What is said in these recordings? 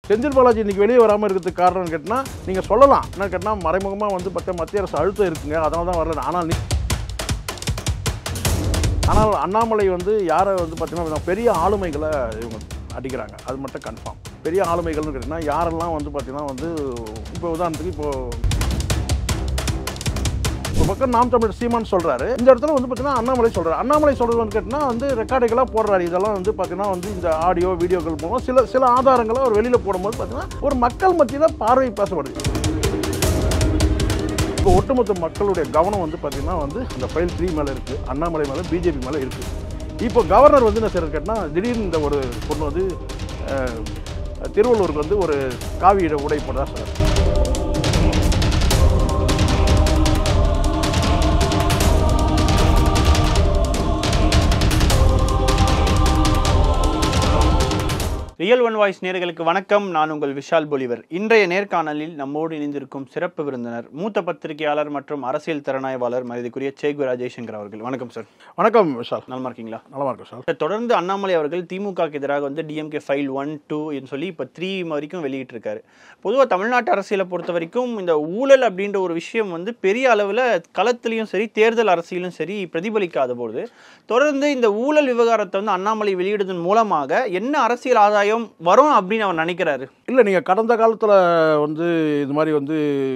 செந்தில் பாலாஜி இன்னைக்கு வெளியே வராமல் இருக்கிறதுக்கு காரணம் கேட்டால் நீங்கள் சொல்லலாம் என்ன கேட்டால் மறைமுகமாக வந்து பார்த்தா மத்திய அரசு அழுத்தம் இருக்குங்க அதனால தான் வரல ஆனால் நீ ஆனால் அண்ணாமலை வந்து யாரை வந்து பார்த்தீங்கன்னா பெரிய ஆளுமைகளை இவங்க அடிக்கிறாங்க அது மட்டும் கன்ஃபார்ம் பெரிய ஆளுமைகள்னு கேட்டிங்கன்னா யாரெல்லாம் வந்து பார்த்தீங்கன்னா வந்து இப்போ உதாரணத்துக்கு இப்போ ஒரு பக்கம் நாம் தமிழர் சீமான் சொல்றாரு இந்த இடத்துல வந்து பார்த்தீங்கன்னா அண்ணாமலை சொல்றாரு அண்ணாமலை சொல்றது வந்து கேட்டிங்கன்னா வந்து ரெக்கார்டுகளாக போடுறாரு இதெல்லாம் வந்து பார்த்தீங்கன்னா வந்து இந்த ஆடியோ வீடியோக்கள் மூலம் சில சில ஆதாரங்களை அவர் வெளியில் போடும்போது பார்த்தீங்கன்னா ஒரு மக்கள் மத்தியில் பார்வை பேசப்படுது இப்போ ஒட்டுமொத்த மக்களுடைய கவனம் வந்து பார்த்தீங்கன்னா வந்து அந்த ஃபைல் த்ரீ மேலே இருக்குது அண்ணாமலை மேலே பிஜேபி மேலே இருக்குது இப்போ கவர்னர் வந்து என்ன செய்யறது கேட்டால் திடீர்னு இந்த ஒரு பொண்ணு வந்து அஹ், திருவள்ளூருக்கு வந்து ஒரு காவி உடை போடுறதா சொல்றாரு ரியல் ஒன் வாய்ஸ் நேர்களுக்கு வணக்கம் நான் உங்கள் விஷால் பொலிவர் இன்றைய நேர்காணலில் நம்மோடு இணைந்திருக்கும் சிறப்பு விருந்தினர் மூத்த பத்திரிகையாளர் மற்றும் அரசியல் திறனாய்வாளர் மரியாதைக்குரிய சேகு ராஜேசங்கர் அவர்கள் வணக்கம் சார் வணக்கம் விஷால் நலமா இருக்கீங்களா நலமா இருக்கும் சார் சார், தொடர்ந்து அண்ணாமலை அவர்கள் திமுகக்கு எதிராக வந்து டிஎம்கே ஃபைல் ஒன் டூ சொல்லி இப்போ த்ரீ வரைக்கும் வெளியிட்டிருக்காரு பொதுவாக தமிழ்நாட்டு அரசியலை பொறுத்த வரைக்கும் இந்த ஊழல் அப்படின்ற ஒரு விஷயம் வந்து பெரிய அளவில் களத்திலையும் சரி தேர்தல் அரசியலும் சரி பிரதிபலிக்காத போது தொடர்ந்து இந்த ஊழல் விவகாரத்தை வந்து அண்ணாமலை வெளியிடுவதன் மூலமாக என்ன அரசியல் ஆதாயம் வரும் அப்படின்னு அவர் நினைக்கிறாரு இல்லை நீங்கள் கடந்த காலத்தில் வந்து இது மாதிரி வந்து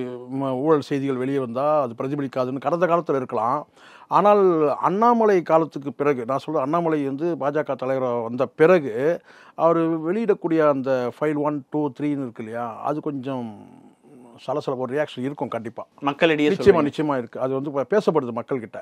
ம, ஊழல் செய்திகள் வெளியே வந்தால் அது பிரதிபலிக்காதுன்னு கடந்த காலத்தில் இருக்கலாம் ஆனால் அண்ணாமலை காலத்துக்கு பிறகு நான் சொல்கிறேன் அண்ணாமலை வந்து பாஜக தலைவராக வந்த பிறகு அவர் வெளியிடக்கூடிய அந்த ஃபைல் ஒன் டூ த்ரீன்னு இருக்கு இல்லையா அது கொஞ்சம் சலசலப்பு ஒரு ரியாக்ஷன் இருக்கும் கண்டிப்பாக மக்களிடையே நிச்சயமா நிச்சயமா இருக்கு அது வந்து இப்ப பேசப்படுது மக்கள்கிட்ட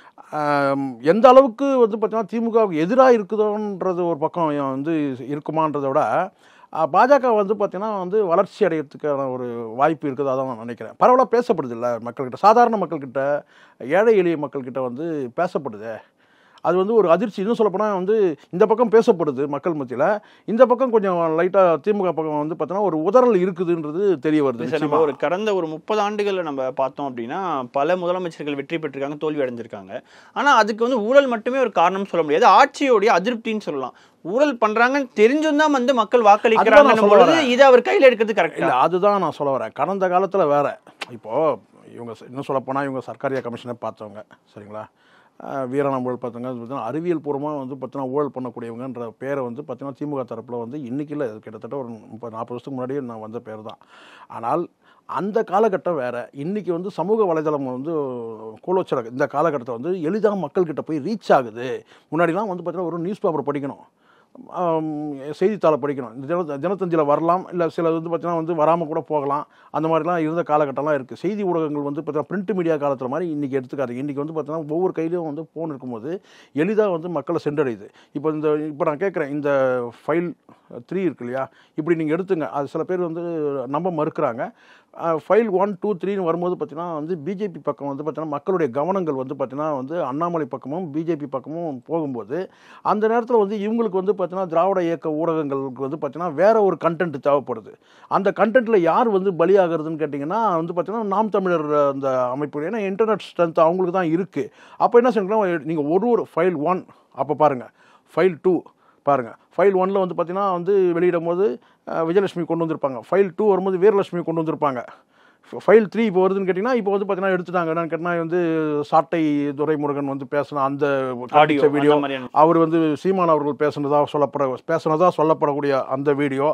ஆம், எந்த அளவுக்கு வந்து பார்த்தீங்கன்னா திமுகவுக்கு எதிராக இருக்குதோன்றது ஒரு பக்கம் வந்து இருக்குமான்றதை விட ஆ, பாஜக வந்து பார்த்தீங்கன்னா வந்து வளர்ச்சி அடையிறதுக்கான ஒரு வாய்ப்பு இருக்குது அதான் நான் நினைக்கிறேன் பரவலாக பேசப்படுது இல்லை மக்கள்கிட்ட சாதாரண மக்கள்கிட்ட ஏழை எளிய மக்கள்கிட்ட வந்து பேசப்படுதே அது வந்து ஒரு அதிர்ச்சி இன்னும் சொல்லப்போனால் வந்து இந்த பக்கம் பேசப்படுது மக்கள் மத்தியில் இந்த பக்கம் கொஞ்சம் லைட்டாக திமுக பக்கம் வந்து பார்த்தீங்கன்னா ஒரு உதறல் இருக்குதுன்றது தெரிய வருது சார், நம்ம நிச்சயமா. ஒரு கடந்த ஒரு முப்பது ஆண்டுகளில் நம்ம பார்த்தோம் அப்படின்னா பல முதலமைச்சர்கள் வெற்றி பெற்றிருக்காங்க தோல்வி அடைஞ்சிருக்காங்க ஆனா அதுக்கு வந்து ஊழல் மட்டுமே ஒரு காரணம் சொல்ல முடியாது ஆட்சியோடைய அதிருப்தின்னு சொல்லலாம் ஊழல் பண்றாங்கன்னு தெரிஞ்சும் தான் வந்து மக்கள் அதுதான் வாக்களிக்கிறாங்க நான் சொல்ல பொழுது வரேன். இதை அவர் கையில எடுக்கிறது கரெக்ட் இல்லை அதுதான் நான் சொல்ல வரேன் கடந்த காலத்தில் வேற இப்போது இவங்க ச- இன்னும் சொல்லப்போனால் இவங்க சர்க்காரியா கமிஷனை பார்த்தவங்க சரிங்களா அஹ் வீராணம் ஊழல் பார்த்தவங்க அது பார்த்தீங்கன்னா அறிவியல் பூர்வமாக வந்து பார்த்தீங்கன்னா ஊழல் பண்ணக்கூடியவங்கன்ற பேரை வந்து பார்த்தீங்கன்னா திமுக தரப்பில் வந்து இன்னைக்கு இல்லை இது கிட்டத்தட்ட ஒரு முப்பது நாற்பது வருஷத்துக்கு முன்னாடியே நான் வந்த பேர் தான் ஆனால் அந்த காலகட்டம் வேற இன்னைக்கு வந்து சமூக வலைதளம் வந்து கூலோச்சர இந்த காலகட்டத்தை வந்து எளிதாக மக்கள்கிட்ட போய் ரீச் ஆகுது முன்னாடிலாம் வந்து பார்த்தீங்கன்னா ஒரு நியூஸ் பேப்பர் படிக்கணும் ஆம், செய்தித்தாளை படிக்கணும் இந்த தின தினத்தந்தியில் வரலாம் இல்லை சில வந்து பார்த்தீங்கன்னா வந்து வராமல் கூட போகலாம் அந்த மாதிரிலாம் இருந்த காலகட்டம்லாம் இருக்குது செய்தி ஊடகங்கள் வந்து பார்த்தீங்கன்னா பிரிண்ட் மீடியா காலத்தில் மாதிரி இன்றைக்கி எடுத்துக்காது இன்றைக்கி வந்து பார்த்தீங்கன்னா ஒவ்வொரு கையிலையும் வந்து ஃபோன் இருக்கும்போது எளிதாக வந்து மக்களை சென்றடையுது இப்போ இந்த இப்போ நான் கேட்குறேன் இந்த ஃபைல் த்ரீ இருக்கு இல்லையா இப்படி நீங்கள் எடுத்துங்க அது சில பேர் வந்து நம்ப மறுக்கிறாங்க ஃபைல் ஒன் டூ த்ரீன்னு வரும்போது பார்த்தீங்கன்னா வந்து பிஜேபி பக்கம் வந்து பார்த்தீங்கன்னா மக்களுடைய கவனங்கள் வந்து பார்த்தீங்கன்னா வந்து அண்ணாமலை பக்கமும் பிஜேபி பக்கமும் போகும்போது அந்த நேரத்தில் வந்து இவங்களுக்கு வந்து பார்த்தீங்கன்னா திராவிட இயக்க ஊடகங்களுக்கு வந்து பார்த்தீங்கன்னா வேற ஒரு கண்டென்ட் தேவைப்படுது அந்த கண்டென்ட்டில் யார் வந்து பலியாகிறதுன்னு கேட்டிங்கன்னா வந்து பார்த்தீங்கன்னா நாம் தமிழர் அந்த அமைப்பு ஏன்னா இன்டர்நெட் ஸ்ட்ரென்த் அவங்களுக்கு தான் இருக்குது அப்போ என்ன செய்யணும் நீங்கள் ஒரு ஒரு ஃபைல் ஒன் அப்போ பாருங்கள் ஃபைல் டூ பாருங்கள் ஃபைல் ஒன்ல வந்து பார்த்தீங்கன்னா வந்து வெளியிடும் போது அஹ், விஜயலட்சுமி கொண்டு வந்திருப்பாங்க ஃபைல் டூ வரும்போது வீரலட்சுமி கொண்டு வந்திருப்பாங்க ஃபைல் த்ரீ இப்போ வருதுன்னு கேட்டிங்கன்னா இப்போ வந்து பார்த்தீங்கன்னா எடுத்துட்டாங்க என்னன்னு கேட்டால் வந்து சாட்டை துரைமுருகன் வந்து பேசின அந்த ஆடியோ வீடியோ அந்த மாதிரியான அவர் வந்து சீமான் அவர்கள் பேசுனதா சொல்லப்பட பேசுனதா சொல்லப்படக்கூடிய அந்த வீடியோ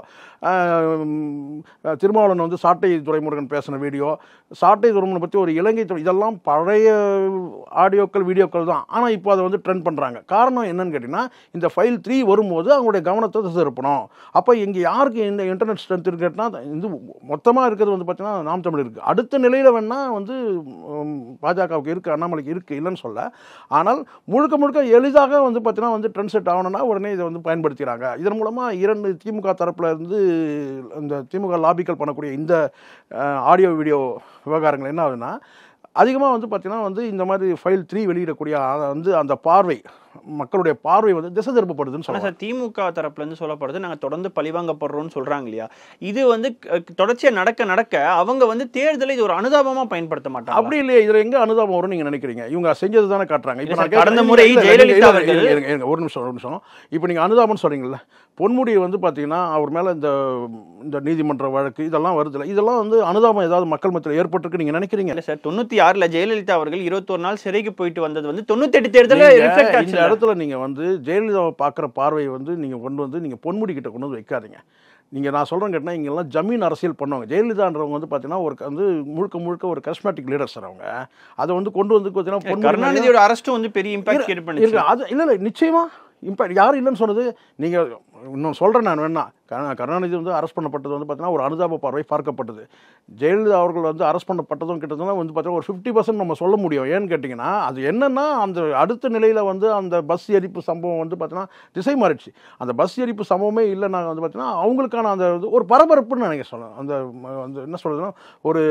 திருமாவளவன் வந்து சாட்டை துரைமுருகன் பேசின வீடியோ சாட்டை துரைமுருகன் பற்றி ஒரு இலங்கை தொ- இதெல்லாம் பழைய ஆடியோக்கள் வீடியோக்கள் தான் ஆனால் இப்போ அதை வந்து ட்ரெண்ட் பண்ணுறாங்க காரணம் என்னன்னு கேட்டிங்கன்னா இந்த ஃபைல் த்ரீ வரும்போது அவங்களுடைய கவனத்தை திசை திருப்பணும் அப்போ இங்கே யாருக்கு இந்த இன்டர்நெட் ஸ்ட்ரென்த் இருக்குன்னா இது மொத்தமாக இருக்கிறது வந்து பார்த்தீங்கன்னா நாம் தமிழ் இருக்குது அடுத்த நிலையில் வேணால் வந்து உம், பாஜகவுக்கு இருக்குது அண்ணாமலைக்கு இருக்குது இல்லைன்னு சொல்ல ஆனால் முழுக்க முழுக்க எளிதாக வந்து பார்த்தீங்கன்னா வந்து ட்ரெண்ட் செட் ஆகணும்னா உடனே இதை வந்து பயன்படுத்திக்கிறாங்க இதன் மூலமாக இரண்டு திமுக தரப்புல இருந்து இந்த திமுக லாபிக்கல் பண்ணக்கூடிய இந்த ஆடியோ வீடியோ விவகாரங்கள் என்ன ஆகுதுன்னா அதிகமாக வந்து பார்த்தீங்கன்னா வந்து இந்த மாதிரி ஃபைல் த்ரீ வெளியிடக்கூடிய ஆ- வந்து அந்த பார்வை மக்களுடைய பார்வை வந்து திசை திருப்பப்படுதுன்னு ஆனா சொல்லலாம் சார் திமுக தரப்புல இருந்து சொல்லப்படுறது நாங்க தொடர்ந்து பழிவாங்கப்படுறோம்னு சொல்றாங்க இல்லையா இது வந்து க- தொடர்ச்சியா நடக்க நடக்க அவங்க வந்து தேர்தலை இது ஒரு அனுதாபமா பயன்படுத்த மாட்டாங்க அப்படி இல்லையே இதுல எங்க அனுதாபம் வரும் நீங்க நினைக்கிறீங்க இவங்க செஞ்சது தானே காட்டுறாங்க இல்ல இப்போ சார், நான் கேட்கறேன், கடந்த இல்ல, முறை இல்ல, இல்ல, ஜெயலலிதா இல்ல, அவர்கள் இருங்க, இருங்க, இருங்க, ஒரு நிமிஷம் ஒரு நிமிஷம் இப்போ நீங்க அனுதாபம்னு சொல்றீங்கல்ல பொன்முடி வந்து பாத்தீங்கன்னா அவர் மேல இந்த இந்த நீதிமன்ற வழக்கு இதெல்லாம் வருதுல்ல இதெல்லாம் வந்து அனுதாபம் ஏதாவது மக்கள் மத்தியில் ஏற்பட்டிருக்கு நீங்க நினைக்கிறீங்க இல்ல சார் தொண்ணூத்தி ஆறுல ஜெயலலிதா அவர்கள் இருபத்தொரு நாள் சிறைக்கு போயிட்டு வந்தது வந்து தொண்ணூத்தி எட்டு தேர்தல நீங்க ரிஃப்ளெக்ட் இந்த ஆச்சு இடத்துல நீங்க வந்து ஜெயலலிதாவை பார்க்குற பார்வையை வந்து நீங்க கொண்டு வந்து நீங்க பொன்முடி கிட்ட கொண்டு வந்து வைக்காதீங்க நீங்க நான் சொல்றேன் கேட்டால் இங்கெல்லாம் ஜமீன் அரசியல் பண்ணுவாங்க ஜெயலலிதான்றவங்க வந்து பார்த்தீங்கன்னா ஒரு வந்து முழுக்க முழுக்க ஒரு கஸ்மெட்டிக் லீடர் சார் அவங்க அதை வந்து கொண்டு வந்து பார்த்தீங்கன்னா பொன்முடி மேலயும் கருணாநிதியோட அரெஸ்டும் வந்து பெரிய இம்பாக்ட் கிரியேட் பண்ணுச்சு இருக்கு அது இல்லை இல்லை நிச்சயமா இம்பாக்ட் யாரும் இல்லைன்னு சொன்னது நீங்கள் இன்னும் சொல்கிறேன் நான் வேணா கருணா- கருணாநிதி வந்து அரெஸ்ட் பண்ணப்பட்டது வந்து பார்த்தீங்கன்னா ஒரு அனுதாப பார்வை பார்க்கப்பட்டது ஜெயலலிதா அவர்கள் வந்து அரெஸ்ட் பண்ணப்பட்டதும் கிட்டத்தட்ட வந்து பார்த்தீங்கன்னா ஒரு ஃபிஃப்டி பர்சன்ட் நம்ம சொல்ல முடியும் ஏன்னு கேட்டிங்கன்னா அது என்னன்னா அந்த அடுத்த நிலையில் வந்து அந்த பஸ் எரிப்பு சம்பவம் வந்து பார்த்தீங்கன்னா திசை மாறிடுச்சு அந்த பஸ் எரிப்பு சம்பவமே இல்லைன்னா வந்து பார்த்தீங்கன்னா அவங்களுக்கான அந்த இது ஒரு பரபரப்புன்னு நினைக்க சொல்லலாம் அந்த ம- அந்த என்ன சொல்றதுன்னா ஒரு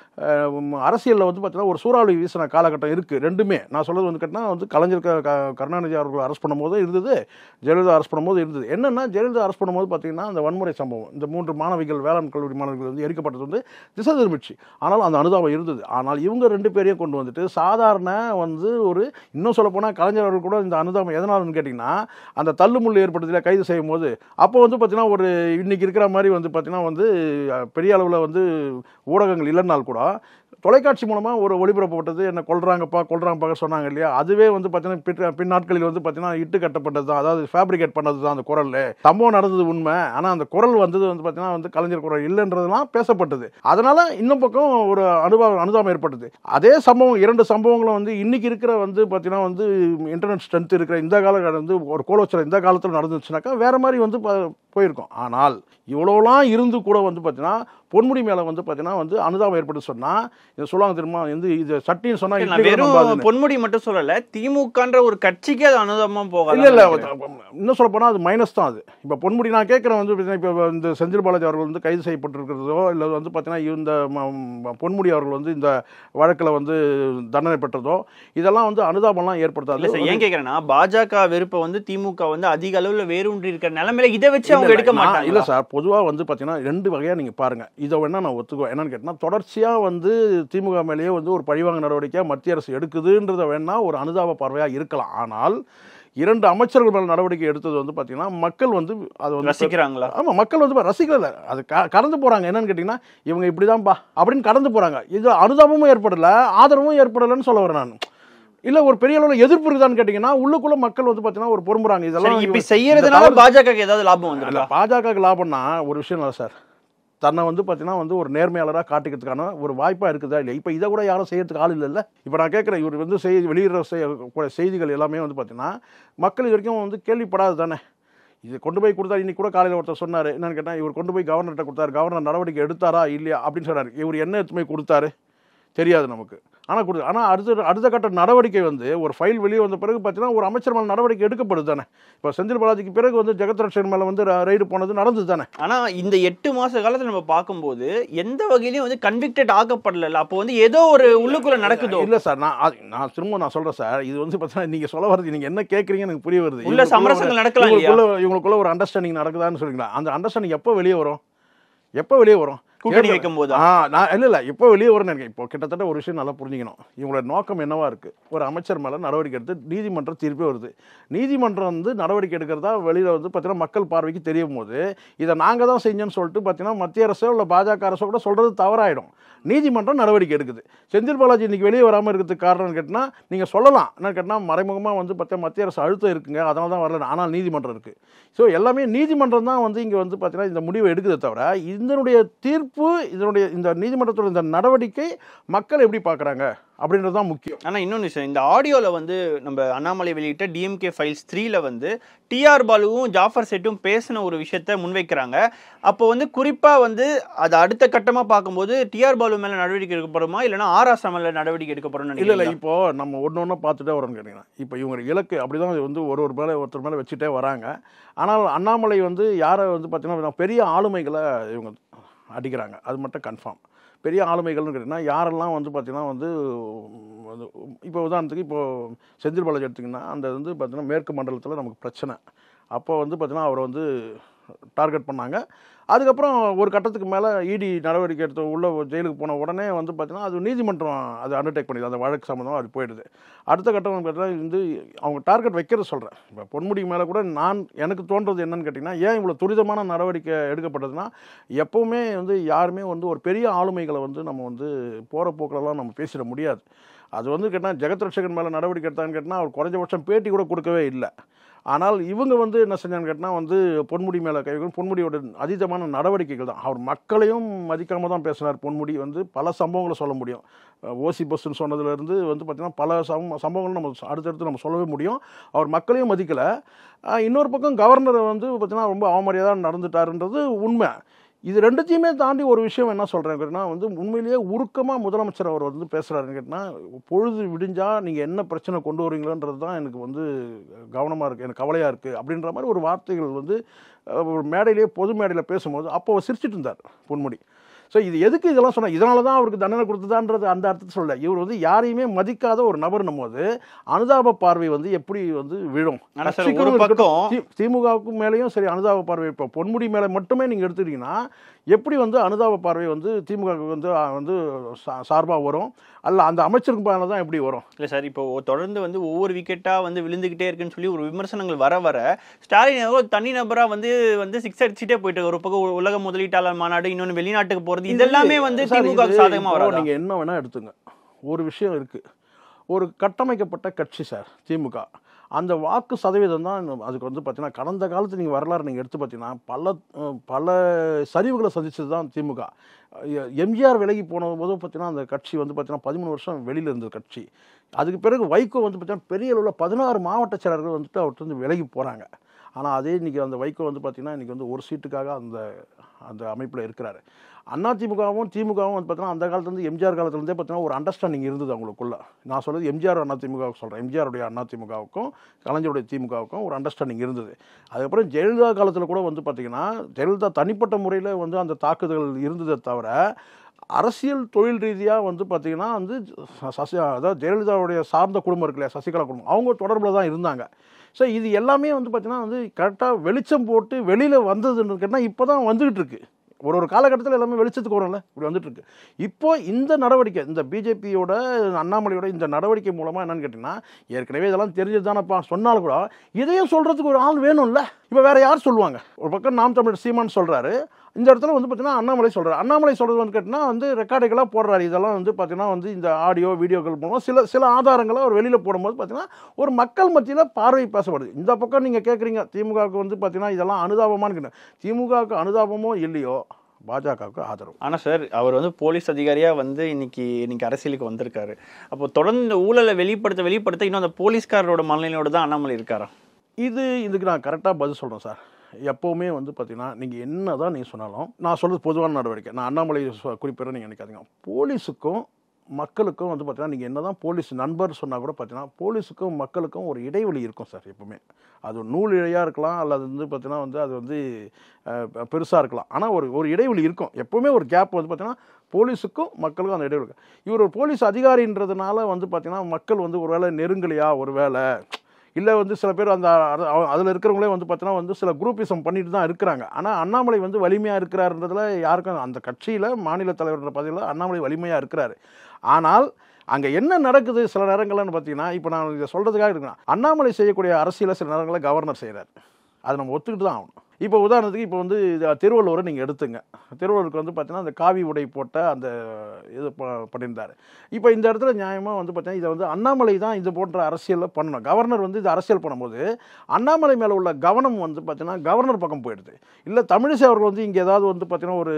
அரசியலில் வந்து பார்த்தீங்கன்னா ஒரு சூறாவளி வீசின காலகட்டம் இருக்குது ரெண்டுமே நான் சொல்றது வந்து கேட்டால் வந்து கலைஞர் க- க- கருணாநிதி அவர்கள் அரெஸ்ட் பண்ணும்போது இருந்தது ஜெயலலிதா அரெஸ்ட் பண்ணும்போது இருந்தது என்னன்னா ஜெயலலிதா அரெஸ்ட் பண்ணும்போது பார்த்தீங்கன்னா அந்த வன்முறை சம்பவம் இந்த மூன்று மாணவிகள் வேளாண் கல்லூரி மாணவிகள் வந்து எரிக்கப்பட்டது வந்து திசை திரும்பிச்சு ஆனால் அந்த அனுதாபம் இருந்தது ஆனால் இவங்க ரெண்டு பேரையும் கொண்டு வந்துட்டு சாதாரண வந்து ஒரு இன்னும் சொல்ல போனால் கலைஞர் அவர்கள் கூட இந்த அனுதாபம் எதனாலன்னு கேட்டிங்கன்னா அந்த தள்ளுமுள்ளு ஏற்படுத்தல கைது செய்யும் போது அப்போ வந்து பார்த்தீங்கன்னா ஒரு இன்னைக்கு இருக்கிற மாதிரி வந்து பார்த்தீங்கன்னா வந்து அஹ், பெரிய அளவில் வந்து ஊடகங்கள் இல்லைன்னால் கூட தொலைக்காட்சி மூலமாக ஒரு ஒளிபரப்பப்பட்டது என்ன கொல்றாங்கப்பா கொல்றாங்கப்பா சொன்னாங்க இல்லையா அதுவே வந்து பார்த்தீங்கன்னா பின் பின் நாட்களில் வந்து பார்த்தீங்கன்னா இட்டு கட்டப்பட்டது தான் அதாவது ஃபேப்ரிகேட் பண்ணது தான் அந்த குரல் சம்பவம் நடந்தது உண்மை ஆனால் அந்த குரல் வந்தது வந்து பார்த்தீங்கன்னா வந்து கலைஞர் குரல் இல்லைன்றதுலாம் பேசப்பட்டது அதனால இன்னும் பக்கம் ஒரு அனுபவம் அனுதாபம் ஏற்பட்டது அதே சம்பவம் இரண்டு சம்பவங்களும் வந்து இன்னைக்கு இருக்கிற வந்து பார்த்தீங்கன்னா வந்து இன்டர்நெட் ஸ்ட்ரென்த் இருக்கிற இந்த கால வந்து ஒரு கோலோச்சரம் இந்த காலத்தில் நடந்துச்சுனாக்கா வேற மாதிரி வந்து ப- போயிருக்கும் ஆனால் இவ்வளோலாம் இருந்து கூட வந்து பார்த்தீங்கன்னா பொன்முடி மேலே வந்து பார்த்தீங்கன்னா வந்து அனுதாபம் ஏற்பட்டு சொன்னால் இதை சொல்லுவாங்க தெரியுமா வந்து இது சட்டின்னு சொன்னால் நான் இட்லி கூட வெறும் நம்பாதுன்னு. பொன்முடி மட்டும் சொல்லல திமுகன்ற ஒரு கட்சிக்கு அது அனுதாபமா போகாது இல்ல இல்ல இன்னும் சொல்ல போனா அது மைனஸ் தான் அது இப்போ பொன்முடி நான் கேட்குறேன் வந்து பார்த்தீங்கன்னா இப்போ இந்த செந்தில் பாலாஜி அவர்கள் வந்து கைது செய்யப்பட்டிருக்கிறதோ இல்லை வந்து பார்த்தீங்கன்னா இந்த ம- ம- பொன்முடி அவர்கள் வந்து இந்த வழக்கில் வந்து தண்டனை பெற்றதோ இதெல்லாம் வந்து அனுதாபம்லாம் இல்ல ஏற்படுத்தாது சார் ஏன் கேக்குறேன்னா பாஜக வெறுப்பை வந்து திமுக வந்து அதிக அளவுல வேரூன்றி இருக்கிற நிலைமையில இதை வச்சு அவங்க இல்ல, எடுக்க நான் மாட்டாங்க இல்ல சார் பொதுவா வந்து பாத்தீங்கன்னா ரெண்டு வகையா நீங்க பாருங்க இதை வேணா நான் ஒத்துக்குவேன் என்னன்னு கேட்டா தொடர்ச்சியா வந்து திமுக மேலேயே வந்து ஒரு பழிவாங்க நடவடிக்கையா மத்திய அரசு எடுக்குதுன்றத வேணா ஒரு அனுதாப பார்வையா இருக்கலாம் ஆனால் இரண்டு அமைச்சர்கள் மேல நடவடிக்கை எடுத்தது வந்து பாத்தீங்கன்னா மக்கள் வந்து அது வந்து ரசிக்கிறாங்களா ஆமா மக்கள் வந்து பா- ரசிக்கல அது க- கடந்து போறாங்க என்னன்னு கேட்டீங்கன்னா இவங்க இப்படிதான்பா அப்படின்னு கடந்து போறாங்க இது அனுதாபமும் ஏற்படல ஆதரவும் ஏற்படலைன்னு சொல்ல வரேன் நான் இல்ல ஒரு பெரிய அளவுல எதிர்ப்பு இருக்குதான்னு கேட்டீங்கன்னா உள்ளுக்குள்ள மக்கள் வந்து பாத்தீங்கன்னா ஒரு பொறுமுறாங்க சரி இதெல்லாம் இப்படி இவங்க- செய்யறதுனால இந்த பாஜக ஏதாவது லாபம் இல்ல வந்துருக்கா பாஜகவுக்கு லாபம்னா ஒரு விஷயம் இல்லை சார் தன்னை வந்து பார்த்தீங்கன்னா வந்து ஒரு நேர்மையாளராக காட்டிக்கிறதுக்கான ஒரு வாய்ப்பாக இருக்குதா இல்லை இப்போ இதை கூட யாரும் செய்யறதுக்கு ஆள் இல்லைல்ல இப்போ நான் கேட்குறேன் இவர் வந்து செய்தி வெளியிடுற செய்- கூட செய்திகள் எல்லாமே வந்து பார்த்தீங்கன்னா மக்கள் இது வரைக்கும் வந்து கேள்விப்படாது தானே இது கொண்டு போய் கொடுத்தா இன்னைக்கு கூட காலையில் ஒருத்தர் சொன்னார் என்னன்னு கேட்டால் இவர் கொண்டு போய் கவர்னர்கிட்ட கொடுத்தாரு கவர்னர் நடவடிக்கை எடுத்தாரா இல்லையா அப்படின்னு சொன்னார் இவர் என்ன எடுத்து போய் கொடுத்தாரு தெரியாது நமக்கு ஆனால் கொடு ஆனால் அடுத்த அடுத்த கட்ட நடவடிக்கை வந்து ஒரு ஃபைல் வெளியே வந்த பிறகு பார்த்தீங்கன்னா ஒரு அமைச்சர் மேலே நடவடிக்கை எடுக்கப்படுது தானே இப்போ செந்தில் பாலாஜிக்கு பிறகு வந்து ஜெகத் ரட்சகன் மேலே வந்து ரைடு போனது நடந்தது தானே ஆனா இந்த எட்டு மாச காலத்துல நம்ம பார்க்கும்போது எந்த வகையிலயும் வந்து கன்விக்டட் ஆக்கப்படல அப்போ வந்து ஏதோ ஒரு உள்ளுக்குள்ள நடக்குதோ இல்ல சார் நான் அது- நான் திரும்ப நான் சொல்றேன் சார் இது வந்து பார்த்தீங்கன்னா நீங்க சொல்ல வர்றது நீங்க என்ன கேட்குறீங்கன்னு எனக்கு புரிய வருது உள்ள இவங்களுக்குள்ள சமரசங்கள் ஒரு- நடக்கலாம் இல்லையா? இவங்களுக்குள்ள இவங்களுக்குள்ள ஒரு அண்டர்ஸ்டாண்டிங் நடக்குதான்னு சொல்றீங்களா அந்த அண்டர்ஸ்டாண்டிங் எப்போ வெளியே வரும் எப்போ வெளியே வரும் கூட்டணி கேட்க- வைக்கும் போதா ஆ நான் இல்லை இல்லை இப்போ வெளியே வரும்னு நினைக்கிறேன் இப்போ கிட்டத்தட்ட ஒரு விஷயம் நல்லா புரிஞ்சுக்கணும் இவங்களோட நோக்கம் என்னவா இருக்கு ஒரு அமைச்சர் மேலே நடவடிக்கை எடுத்து நீதிமன்றம் தீர்ப்பே வருது நீதிமன்றம் வந்து நடவடிக்கை எடுக்கிறதா வெளியில் வந்து பார்த்தீங்கன்னா மக்கள் பார்வைக்கு தெரியும் போது இதை நாங்கள் தான் செஞ்சோன்னு சொல்லிட்டு பார்த்தீங்கன்னா மத்திய அரசோ இல்லை பாஜக அரசோ கூட சொல்கிறது தவறாயிடும் நீதிமன்றம் நடவடிக்கை எடுக்குது செந்தில் பாலாஜி இன்னைக்கு வெளியே வராமல் இருக்கிறதுக்கு காரணம் கேட்டால் நீங்கள் சொல்லலாம் என்ன கேட்டால் மறைமுகமாக வந்து பார்த்தா மத்திய அரசு அழுத்தம் இருக்குங்க அதனால தான் வரல ஆனால் நீதிமன்றம் இருக்குது ஸோ எல்லாமே நீதிமன்றம் தான் வந்து இங்கே வந்து பார்த்தீங்கன்னா இந்த முடிவை எடுக்குதே தவிர இதனுடைய தீர்ப்பு இதனுடைய இந்த நீதிமன்றத்தோட இந்த நடவடிக்கை மக்கள் எப்படி பார்க்குறாங்க அப்படின்றது தான் முக்கியம் ஆனா இன்னொன்று விஷயம் இந்த ஆடியோல வந்து நம்ம அண்ணாமலை வெளியிட்ட டிஎம்கே ஃபைல்ஸ் த்ரீல வந்து டிஆர் பாலுவும் ஜாஃபர் செட்டும் பேசின ஒரு விஷயத்த முன்வைக்கிறாங்க அப்போ வந்து குறிப்பா வந்து அது அடுத்த கட்டமா பார்க்கும்போது டிஆர் பாலு மேல நடவடிக்கை எடுக்கப்படுமா இல்லைன்னா ஆர் ஆசா மேல நடவடிக்கை எடுக்கப்படும் இல்லை இல்லை இப்போ நம்ம ஒன்று ஒன்றா பார்த்துட்டே வரோம்னு கேட்டிங்கன்னா இப்போ இவங்க இலக்கு அப்படி தான் வந்து ஒரு ஒரு மேலே ஒருத்தர் மேலே வச்சுட்டே வராங்க ஆனால் அண்ணாமலை வந்து யாரை வந்து பார்த்தீங்கன்னா பெரிய ஆளுமைகளை இவங்க அடிக்கிறாங்க அது மட்டும் கன்ஃபார்ம் பெரிய ஆளுமைகள்னு கேட்டிங்கன்னா யாரெல்லாம் வந்து பார்த்திங்கன்னா வந்து வந்து இப்போ உதாரணத்துக்கு இப்போ செந்தில் பாலாஜி எடுத்திங்கன்னா அந்த வந்து பார்த்திங்கன்னா மேற்கு மண்டலத்தில் நமக்கு பிரச்சனை அப்போ வந்து பார்த்திங்கன்னா அவரை வந்து டார்கெட் பண்ணாங்க அதுக்கப்புறம் ஒரு கட்டத்துக்கு மேலே இடி நடவடிக்கை எடுத்து உள்ள ஜெயிலுக்கு போன உடனே வந்து பார்த்தீங்கன்னா அது நீதிமன்றம் அது அண்டர்டேக் பண்ணிடுது அந்த வழக்கு சம்மந்தமாக அது போயிடுது அடுத்த கட்டம் பார்த்தீங்கன்னா வந்து அவங்க டார்கெட் வைக்கிறது சொல்கிறேன் இப்போ பொன்முடி மேலே கூட நான் எனக்கு தோன்றது என்னன்னு கேட்டிங்கன்னா ஏன் இவ்வளோ துரிதமான நடவடிக்கை எடுக்கப்பட்டதுன்னா எப்போவுமே வந்து யாருமே வந்து ஒரு பெரிய ஆளுமைகளை வந்து நம்ம வந்து போகிற போக்கிலலாம் நம்ம பேசிட முடியாது அது வந்து கேட்டால் ஜெகத் ரட்சகன் மேலே நடவடிக்கை எடுத்தான்னு கேட்டால் அவர் குறைஞ்சபட்சம் பேட்டி கூட கொடுக்கவே இல்லை ஆனால் இவங்க வந்து என்ன செஞ்சான்னு கேட்டால் வந்து பொன்முடி மேலே கை வைக்கணும். பொன்முடியோட அதீதமான நடவடிக்கைகள் தான் அவர் மக்களையும் மதிக்காம தான் பேசினார் பொன்முடி வந்து பல சம்பவங்களை சொல்ல முடியும் அஹ் ஓசி பஸ்ன்னு சொன்னதுலேருந்து வந்து பார்த்திங்கன்னா பல சம்ப சம்பவங்கள் நம்ம அடுத்தடுத்து நம்ம சொல்லவே முடியும் அவர் மக்களையும் மதிக்கலை இன்னொரு பக்கம் கவர்னர் வந்து பார்த்திங்கன்னா ரொம்ப அவமரியாதாக நடந்துட்டாருன்றது உண்மை இது ரெண்டுத்தையுமே தாண்டி ஒரு விஷயம் என்ன சொல்கிறேன் கேட்டிங்கன்னா வந்து உண்மையிலேயே உருக்கமாக முதலமைச்சர் அவர் வந்து பேசுகிறாருன்னு கேட்டிங்கன்னா பொழுது விடிஞ்சால் நீங்கள் என்ன பிரச்சனை கொண்டு வரீங்களோன்றது தான் எனக்கு வந்து கவனமாக இருக்குது எனக்கு கவலையாக இருக்குது அப்படின்ற மாதிரி ஒரு வார்த்தைகள் வந்து அஹ், ஒரு மேடையிலேயே பொது மேடையில் பேசும்போது அப்போ அவர் சிரிச்சிட்டு இருந்தார் பொன்முடி ஸோ இது எதுக்கு இதெல்லாம் சொன்னால் இதனால தான் அவருக்கு தண்டனை கொடுத்ததான்றது அந்த அர்த்தத்தை சொல்ல இவர் வந்து யாரையுமே மதிக்காத ஒரு நபர்னும் போது அனுதாப பார்வை வந்து எப்படி வந்து விழும் ஆனா சார், கட்சிக்கும் ஒரு இருக்கட்டும், பக்கம் தி- திமுகவுக்கும் மேலேயும் சரி அனுதாப பார்வை இப்போ பொன்முடி மேலே மட்டுமே நீங்கள் எடுத்துக்கிட்டீங்கன்னா எப்படி வந்து அனுதாப பார்வை வந்து திமுகவுக்கு வந்து அஹ், வந்து சார்பாக வரும் அல்ல அந்த அமைச்சருக்கு மேலே தான் எப்படி வரும் இல்லை சார் இப்போ தொடர்ந்து வந்து ஒவ்வொரு விக்கெட்டாக வந்து விழுந்துக்கிட்டே இருக்குன்னு சொல்லி ஒரு விமர்சனங்கள் வர வர ஸ்டாலின் ஏதோ தனி நபராக வந்து வந்து சிக்ஸ் அடிச்சுட்டே போயிட்டு ஒரு பக்கம் உ- உலக முதலீட்டாளர் மாநாடு இன்னொன்று வெளிநாட்டுக்கு போகிறது இதெல்லாமே வந்து சார், திமுக இது சாதகமாக இப்போ வராது நீங்க என்ன வேணா எடுத்துங்க ஒரு விஷயம் இருக்கு ஒரு கட்டமைக்கப்பட்ட கட்சி சார் திமுக அந்த வாக்கு சதவீதம் தான் இந்த- அதுக்கு வந்து பார்த்தீங்கன்னா கடந்த காலத்து நீங்கள் வரலாறு நீங்கள் எடுத்து பார்த்தீங்கன்னா பல அஹ், பல சரிவுகளை சந்திச்சது தான் திமுக எ- எம்ஜிஆர் விலகி போன போது பார்த்தீங்கன்னா அந்த கட்சி வந்து பார்த்தீங்கன்னா பதிமூணு வருஷம் வெளியில் இருந்த கட்சி அதுக்கு பிறகு வைகோ வந்து பார்த்தீங்கன்னா பெரிய அளவில் பதினாறு மாவட்ட செயலர்கள் வந்துட்டு அவர்கிட்ட இருந்து விலகி போகிறாங்க ஆனால் அதே இன்றைக்கி அந்த வைகோ வந்து பார்த்தீங்கன்னா இன்றைக்கி வந்து ஒரு சீட்டுக்காக அந்த அந்த அமைப்பில் இருக்கிறாரு அண்ணா திமுகவும் திமுகவும் வந்து பார்த்தீங்கன்னா அந்த காலத்துலேருந்து எம்ஜிஆர் காலத்துலேருந்தே பார்த்தீங்கன்னா ஒரு அண்டர்ஸ்டாண்டிங் இருந்தது அவங்களுக்குள்ள நான் சொல்றது எம்ஜிஆர் அண்ணா திமுகவுக்கு சொல்கிறேன் எம்ஜிஆருடைய அண்ணா திமுகவுக்கும் கலைஞருடைய திமுகவுக்கும் ஒரு அண்டர்ஸ்டாண்டிங் இருந்தது அதுக்கப்புறம் ஜெயலலிதா காலத்தில் கூட வந்து பார்த்தீங்கன்னா ஜெயலலிதா தனிப்பட்ட முறையில் வந்து அந்த தாக்குதல் இருந்ததே தவிர அரசியல் தொழில் ரீதியாக வந்து பார்த்தீங்கன்னா வந்து சசி அதாவது ஜெயலலிதாவுடைய சார்ந்த குடும்பம் இருக்கு இல்லையா சசிகலா குடும்பம் அவங்க தொடர்பில் தான் இருந்தாங்க ஸோ இது எல்லாமே வந்து பார்த்தீங்கன்னா வந்து கரெக்டாக வெளிச்சம் போட்டு வெளியில் வந்ததுன்னு கேட்டால் இப்போ தான் வந்துகிட்டு இருக்கு ஒரு ஒரு காலகட்டத்தில் எல்லாமே வெளிச்சத்துக்கு வரும்ல இப்படி வந்துட்டு இருக்கு இப்போ இந்த நடவடிக்கை இந்த பிஜேபியோட அண்ணாமலையோட இந்த நடவடிக்கை மூலமாக என்னன்னு கேட்டிங்கன்னா ஏற்கனவே இதெல்லாம் தெரிஞ்சது தானப்பா சொன்னாலும் கூட இதையும் சொல்கிறதுக்கு ஒரு ஆள் வேணும்ல இப்போ வேற யார் சொல்லுவாங்க ஒரு பக்கம் நாம் தமிழர் சீமான் சொல்கிறாரு இந்த இடத்துல வந்து பார்த்தீங்கன்னா அண்ணாமலை சொல்கிறார் அண்ணாமலை சொல்கிறது வந்து கேட்டிங்கன்னா வந்து ரெக்கார்டுகளாக போடுறாரு இதெல்லாம் வந்து பார்த்தீங்கன்னா வந்து இந்த ஆடியோ வீடியோக்கள் மூலம் சில சில ஆதாரங்களை அவர் வெளியில் போடும்போது பார்த்தீங்கன்னா ஒரு மக்கள் மத்தியில் பார்வை பேசப்படுது இந்த பக்கம் நீங்கள் கேட்குறீங்க திமுகவுக்கு வந்து பார்த்தீங்கன்னா இதெல்லாம் அனுதாபமானு கேட்டேன். திமுகவுக்கு அனுதாபமோ இல்லையோ பாஜகவுக்கு ஆதரவு ஆனால் சார் அவர் வந்து போலீஸ் அதிகாரியாக வந்து இன்னைக்கு இன்னைக்கு அரசியலுக்கு வந்திருக்காரு அப்போ தொடர்ந்து இந்த ஊழலை வெளிப்படுத்த வெளிப்படுத்த இன்னும் அந்த போலீஸ்காரரோட மனநிலையோட தான் அண்ணாமலை இருக்காரா இது இதுக்கு நான் கரெக்டாக பதில் சொல்கிறேன் சார் எப்போவுமே வந்து பார்த்தீங்கன்னா நீங்கள் என்ன தான் நீங்கள் சொன்னாலும் நான் சொல்கிறது பொதுவான நடவடிக்கை நான் அண்ணாமலை சொ- குறிப்பிட நீங்கள் நினைக்காதீங்க போலீஸுக்கும் மக்களுக்கும் வந்து பார்த்தீங்கன்னா நீங்கள் என்ன தான் போலீஸ் நண்பர் சொன்னால் கூட பார்த்தீங்கன்னா போலீஸுக்கும் மக்களுக்கும் ஒரு இடைவெளி இருக்கும் சார் எப்பவுமே அது நூல் இழையாக இருக்கலாம் அல்லது வந்து பார்த்தீங்கன்னா வந்து அது வந்து பெருசாக இருக்கலாம் ஆனால் ஒரு ஒரு இடைவெளி இருக்கும் எப்பவுமே ஒரு கேப் வந்து பார்த்தீங்கன்னா போலீஸுக்கும் மக்களுக்கும் அந்த இடைவெளி இருக்கும். இவர் ஒரு போலீஸ் அதிகாரின்றதுனால வந்து பார்த்தீங்கன்னா மக்கள் வந்து ஒருவேளை நெருங்கலையா ஒரு வேளை இல்லை வந்து சில பேர் அந்த அதில் இருக்கிறவங்களே வந்து பார்த்தீங்கன்னா வந்து சில குரூப்பிசம் பண்ணிட்டு தான் இருக்கிறாங்க ஆனால் அண்ணாமலை வந்து வலிமையாக இருக்கிறாருன்றதுல யாருக்கும் அந்த கட்சியில் மாநில தலைவர்ன்ற பதவியில் அண்ணாமலை வலிமையாக இருக்கிறாரு ஆனால் அங்கே என்ன நடக்குது சில நேரங்கள்னு பார்த்தீங்கன்னா இப்போ நான் இதை சொல்கிறதுக்காக இருக்கேன் அண்ணாமலை செய்யக்கூடிய அரசியலை சில நேரங்களில் கவர்னர் செய்கிறார் அதை நம்ம ஒத்துக்கிட்டு தான் ஆகணும் இப்போ உதாரணத்துக்கு இப்போ வந்து இது திருவள்ளுவரை நீங்கள் எடுத்துங்க திருவள்ளுவருக்கு வந்து பார்த்தீங்கன்னா அந்த காவி உடை போட்ட அந்த இது ப- பண்ணியிருந்தார் இப்போ இந்த இடத்துல நியாயமாக வந்து பார்த்தீங்கன்னா இதை வந்து அண்ணாமலை தான் இது போன்ற அரசியலில் பண்ணணும் கவர்னர் வந்து இது அரசியல் பண்ணும்போது அண்ணாமலை மேலே உள்ள கவனம் வந்து பார்த்தீங்கன்னா கவர்னர் பக்கம் போயிடுது இல்லை தமிழிசை அவர்கள் வந்து இங்கே ஏதாவது வந்து பார்த்தீங்கன்னா ஒரு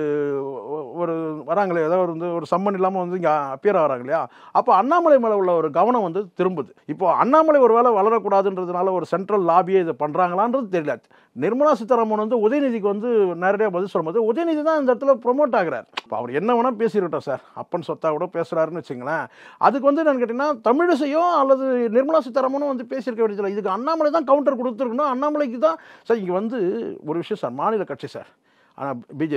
ஒரு வராங்களே ஏதாவது வந்து ஒரு சம்மன் இல்லாமல் வந்து இங்கே அப்பியர் ஆகிறாங்க இல்லையா அப்போ அண்ணாமலை மேலே உள்ள ஒரு கவனம் வந்து திரும்புது இப்போ அண்ணாமலை ஒரு வேளை வளரக்கூடாதுன்றதுனால ஒரு சென்ட்ரல் லாபியே இதை பண்ணுறாங்களான்றது தெரியல நிர்மலா சீதாராமன் வந்து உதயநிதிக்கு வந்து நேரடியாக பதில் சொல்லும்போது உதயநிதி தான் இந்த இடத்துல ப்ரொமோட் ஆகுறார் இப்போ அவர் என்ன வேணால் பேசியிருக்கட்டும் சார் அப்பன் சொத்தா கூட பேசுகிறாருன்னு வச்சுங்களேன் அதுக்கு வந்து என்னன்னு கேட்டிங்கன்னா தமிழிசையோ அல்லது நிர்மலா சீதாராமனும் வந்து பேசியிருக்க வேண்டியதில்லை இதுக்கு அண்ணாமலை தான் கவுண்டர் கொடுத்துருக்கணும் அண்ணாமலைக்கு தான் சார் இங்கே வந்து ஒரு விஷயம் சார் மாநில கட்சி சார் ஆனால் பிஜேபி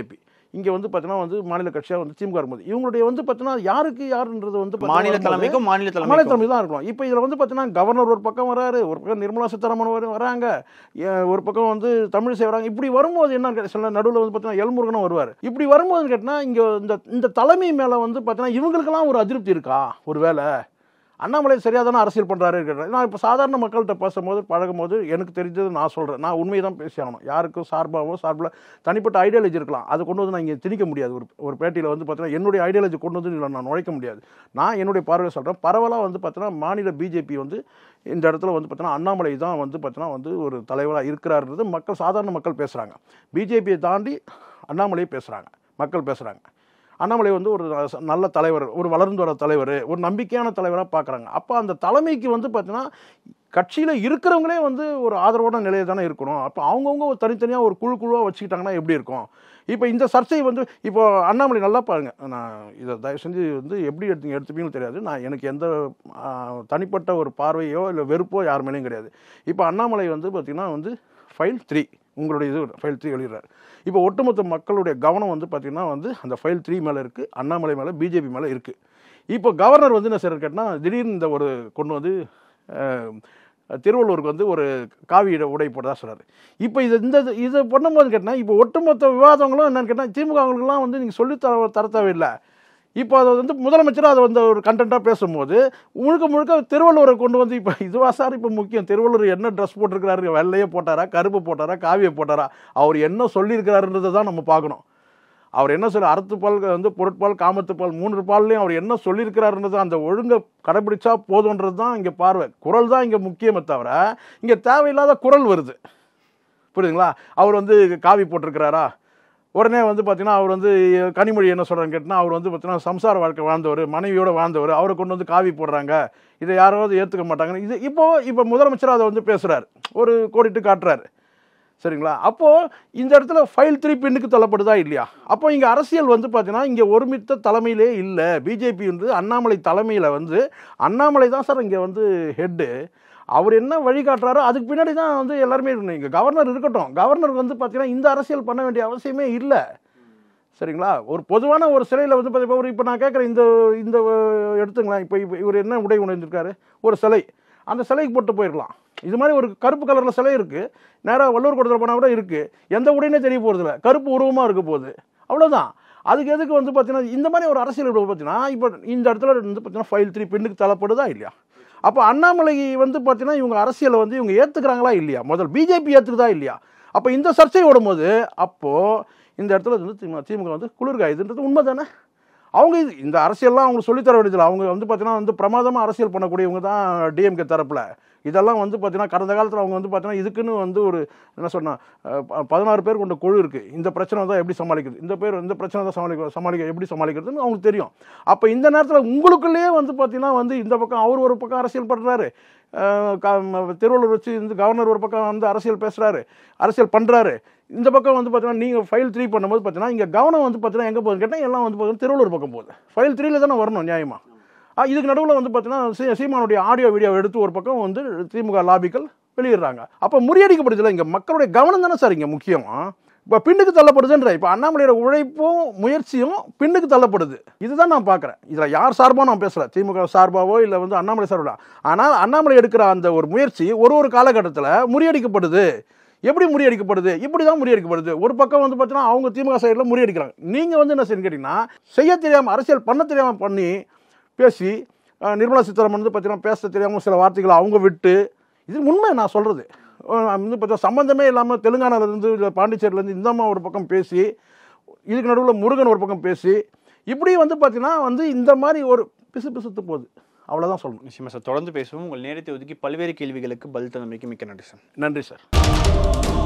இங்கே வந்து பார்த்தீங்கன்னா வந்து மாநில கட்சியாக வந்து திமுக இருக்கும்போது இவங்களுடைய வந்து பார்த்தீங்கன்னா யாருக்கு யாருன்றது வந்து மாநில பார்த்தீங்கன்னா தலைமைக்கும் மாநில மாநில தலைமைக்கும் தலைமை தான் இருக்கணும் இப்போ இதில் வந்து பார்த்தீங்கன்னா கவர்னர் ஒரு பக்கம் வராரு ஒரு பக்கம் நிர்மலா சீதாராமன் வர- வராங்க ஏ- ஒரு பக்கம் வந்து தமிழிசை வராங்க இப்படி வரும்போது என்ன சில நடுவில் வந்து பார்த்தீங்கன்னா எல்முருகனும் வருவார் இப்படி வரும்போது கேட்டால் இங்கே இந்த இந்த தலைமை மேலே வந்து பார்த்தீங்கன்னா இவங்களுக்கெல்லாம் ஒரு அதிருப்தி இருக்கா ஒரு வேலை அண்ணாமலை சரியாக தானே அரசியல் பண்ணுறாரு இருக்கிறேன் நான் இப்போ சாதாரண மக்கள்கிட்ட பேசும்போது பழகும்போது எனக்கு தெரிஞ்சது நான் சொல்கிறேன் நான் உண்மையை தான் பேசி ஆகணும் யாருக்கும் சார்பாகவோ சார்பில் தனிப்பட்ட ஐடியாலஜி இருக்கலாம் அது கொண்டு வந்து நான் இங்கே திணிக்க முடியாது ஒரு ஒரு பேட்டியில் வந்து பார்த்தீங்கன்னா என்னுடைய ஐடியாலஜி கொண்டு வந்து இதுல நான் நுழைக்க முடியாது நான் என்னுடைய பார்வையை சொல்கிறேன் பரவலாக வந்து பார்த்தீங்கன்னா மாநில பிஜேபி வந்து இந்த இடத்துல வந்து பார்த்தீங்கன்னா அண்ணாமலை தான் வந்து பார்த்தீங்கன்னா வந்து ஒரு தலைவராக இருக்கிறாருன்றது மக்கள் சாதாரண மக்கள் பேசுகிறாங்க பிஜேபியை தாண்டி அண்ணாமலையை பேசுகிறாங்க மக்கள் பேசுகிறாங்க அண்ணாமலை வந்து ஒரு ச- நல்ல தலைவர் ஒரு வளர்ந்து வர தலைவர் ஒரு நம்பிக்கையான தலைவராக பார்க்குறாங்க அப்போ அந்த தலைமைக்கு வந்து பார்த்தீங்கன்னா கட்சியில் இருக்கிறவங்களே வந்து ஒரு ஆதரவான நிலையை தானே இருக்கணும் அப்போ அவங்கவுங்க ஒரு தனித்தனியாக ஒரு குழு குழுவாக வச்சுக்கிட்டாங்கன்னா எப்படி இருக்கும் இப்போ இந்த சர்ச்சை வந்து இப்போ அண்ணாமலை நல்லா பாருங்க நான் இதை தயவு செஞ்சு வந்து எப்படி எடுத்து எடுத்துப்பீங்கன்னு தெரியாது நான் எனக்கு எந்த ஆ, தனிப்பட்ட ஒரு பார்வையோ இல்லை வெறுப்போ யார் மேலேயும் கிடையாது இப்போ அண்ணாமலை வந்து பார்த்திங்கன்னா வந்து ஃபைல் த்ரீ உங்களுடைய இது ஃபைல் த்ரீ எழுதுறாரு இப்போ ஒட்டுமொத்த மக்களுடைய கவனம் வந்து பார்த்திங்கன்னா வந்து அந்த ஃபைல் த்ரீ மேலே இருக்குது அண்ணாமலை மேலே பிஜேபி மேலே இருக்குது இப்போ கவர்னர் வந்து என்ன செய்யறாரு கேட்டால் திடீர்னு இந்த ஒரு கொண்டு வந்து அஹ், திருவள்ளூருக்கு வந்து ஒரு காவி இட- உடை போட்டதா சொல்றாரு இப்போ இது இந்த இது- இது பண்ணும்போது கேட்டால் இப்போ ஒட்டுமொத்த விவாதங்களும் என்னன்னு கேட்டால் திமுக அவங்களுக்குலாம் வந்து நீங்கள் சொல்லி தர தர தேவையில்லை இப்போ அதை வந்து முதலமைச்சர் அதை வந்து ஒரு கண்டென்ட்டாக பேசும்போது முழுக்க முழுக்க திருவள்ளுவரை கொண்டு வந்து இப்போ இதுவா சார் இப்போ முக்கியம் திருவள்ளுவர் என்ன ட்ரெஸ் போட்டிருக்கிறாரு வெள்ளையே போட்டாரா கருப்பு போட்டாரா காவியை போட்டாரா அவர் என்ன சொல்லியிருக்கிறாருன்றதை தான் நம்ம பார்க்கணும் அவர் என்ன சொல்ல அறத்துப்பால் வந்து பொருட்பால் காமத்துப்பால் மூன்று பால்லையும் அவர் என்ன சொல்லியிருக்கிறாருன்றது அந்த ஒழுங்கை கடைபிடிச்சா போதுன்றது தான் இங்கே பார்வை குரல் தான் இங்கே முக்கியமே தவிர இங்கே தேவையில்லாத குரல் வருது புரியுதுங்களா அவர் வந்து காவி போட்டிருக்கிறாரா உடனே வந்து பார்த்தீங்கன்னா அவர் வந்து கனிமொழி என்ன சொல்கிறான்னு கேட்டால் அவர் வந்து பார்த்தீங்கன்னா சம்சார வாழ்க்கை வாழ்ந்தவர் மனைவியோட வாழ்ந்தவர் அவரை கொண்டு வந்து காவி போடுறாங்க இதை யாராவது ஏற்றுக்க மாட்டாங்க இது இப்போ இப்போ முதலமைச்சர் அதை வந்து பேசுகிறார் ஒரு கோடிட்டு காட்டுறாரு சரிங்களா அப்போது இந்த இடத்துல ஃபைல் த்ரீ பின்னுக்கு தள்ளப்படுதா இல்லையா அப்போ இங்கே அரசியல் வந்து பார்த்தீங்கன்னா இங்கே ஒருமித்த தலைமையிலே இல்லை பிஜேபி வந்து அண்ணாமலை தலைமையில் வந்து அண்ணாமலை தான் சார் இங்கே வந்து ஹெட்டு அவர் என்ன வழிகாட்டுறாரோ அதுக்கு பின்னாடி தான் வந்து எல்லாருமே இருக்கணும் இங்கே கவர்னர் இருக்கட்டும் கவர்னர் வந்து பார்த்தீங்கன்னா இந்த அரசியல் பண்ண வேண்டிய அவசியமே இல்லை சரிங்களா ஒரு பொதுவான ஒரு சிலையில் வந்து பார்த்தீங்கன்னா ஒரு இப்போ நான் கேட்குறேன் இந்த இந்த அஹ், எடுத்துங்களேன் இப்போ இப்போ இவர் என்ன உடை உணர்ந்திருக்காரு ஒரு சிலை அந்த சிலைக்கு போட்டு போயிடலாம் இது மாதிரி ஒரு கருப்பு கலரில் சிலை இருக்குது நேராக வள்ளூர் கூடத்தில் போனால் கூட இருக்குது எந்த உடையுமே தெரிய போகிறதில்ல கருப்பு உருவமாக இருக்க போகுது அவ்வளோதான் அதுக்கு எதுக்கு வந்து பார்த்தீங்கன்னா இந்த மாதிரி ஒரு அரசியல் இப்ப பார்த்தீங்கன்னா இப்போ இந்த இடத்துல வந்து பார்த்தீங்கன்னா ஃபைல் த்ரீ பின்னுக்கு தள்ளப்படுதா இல்லையா அப்போ அண்ணாமலை வந்து பார்த்தீங்கன்னா இவங்க அரசியலை வந்து இவங்க ஏற்றுக்கிறாங்களா இல்லையா முதல் பிஜேபி ஏற்றுக்குதா இல்லையா அப்போ இந்த சர்ச்சை ஓடும்போது அப்போது இந்த இடத்துல வந்து திமுக திமுக வந்து குளிர்காயுதுன்றது உண்மை தானே அவங்க இது இந்த அரசியல்லாம் அவங்க சொல்லித்தர வேண்டியதில்லை அவங்க வந்து பார்த்தீங்கன்னா வந்து பிரமாதமாக அரசியல் பண்ணக்கூடியவங்க தான் டிஎம்கே தரப்பில் இதெல்லாம் வந்து பார்த்தீங்கன்னா கடந்த காலத்தில் அவங்க வந்து பார்த்தீங்கன்னா இதுக்குன்னு வந்து ஒரு என்ன சொன்னா அஹ், ப- பதினாறு பேர் கொண்ட குழு இருக்குது இந்த பிரச்சனை தான் எப்படி சமாளிக்கிறது இந்த பேர் இந்த பிரச்சனை தான் சமாளிக்க சமாளிக்க எப்படி சமாளிக்கிறதுன்னு அவங்களுக்கு தெரியும் அப்போ இந்த நேரத்தில் உங்களுக்குள்ளேயே வந்து பார்த்தீங்கன்னா வந்து இந்த பக்கம் அவர் ஒரு பக்கம் அரசியல் பண்ணுறாரு திருவள்ளூர் வச்சு இந்த கவர்னர் ஒரு பக்கம் வந்து அரசியல் பேசுகிறாரு அரசியல் பண்ணுறாரு இந்த பக்கம் வந்து பார்த்தீங்கன்னா நீங்கள் ஃபைல் த்ரீ பண்ணும்போது பார்த்தீங்கன்னா இங்கே கவனம் வந்து பார்த்தீங்கன்னா எங்கே போகுதுன்னு கேட்டால் எல்லாம் வந்து பார்த்தீங்கன்னா திருவள்ளூர் பக்கம் போகுது ஃபைல் த்ரீல தானே வரணும் நியாயமா ஆ, இதுக்கு நடுவில் வந்து பார்த்தீங்கன்னா சீ சீமானுடைய ஆடியோ வீடியோ எடுத்து ஒரு பக்கம் வந்து திமுக லாபிக்கள் வெளியிடுறாங்க அப்போ முறியடிக்கப்படுதுல இங்கே மக்களுடைய கவனம் தானே சார் இங்கே முக்கியம் இப்போ பின்னுக்கு தள்ளப்படுதுன்ற இப்போ அண்ணாமலையோட உழைப்பும் முயற்சியும் பின்னுக்கு தள்ளப்படுது இதுதான் நான் பார்க்குறேன் இதில் யார் சார்பாக நான் பேசல திமுக சார்பாவோ இல்லை வந்து அண்ணாமலை சார்பா ஆனால் அண்ணாமலை எடுக்கிற அந்த ஒரு முயற்சி ஒரு ஒரு காலகட்டத்தில் முறியடிக்கப்படுது எப்படி முறியடிக்கப்படுது இப்படி தான் முறியடிக்கப்படுது ஒரு பக்கம் வந்து பார்த்தீங்கன்னா அவங்க திமுக சைடில் முறியடிக்கிறாங்க நீங்கள் வந்து என்ன செய்யணும் கேட்டிங்கன்னா செய்ய தெரியாமல் அரசியல் பண்ண தெரியாமல் பண்ணி பேசி அஹ், நிர்மலா சீதாராமன் வந்து பார்த்தீங்கன்னா பேச தெரியாமல் சில வார்த்தைகளை அவங்க விட்டு இது உண்மை நான் சொல்கிறது வந்து பார்த்தா சம்மந்தமே இல்லாமல் தெலுங்கானாலேருந்து இல்லை பாண்டிச்சேரியிலேருந்து இந்த அம்மா ஒரு பக்கம் பேசி இதுக்கு நடுவில் முருகன் ஒரு பக்கம் பேசி இப்படி வந்து பார்த்தீங்கன்னா வந்து இந்த மாதிரி ஒரு பிசு பிசுத்து போகுது அவ்வளோதான் சொல்லணும் நிச்சயமா சார் தொடர்ந்து பேசுவோம் உங்கள் நேரத்தை ஒதுக்கி பல்வேறு கேள்விகளுக்கு பதில் தந்தமைக்கு மிக்க நன்றி சார் நன்றி சார்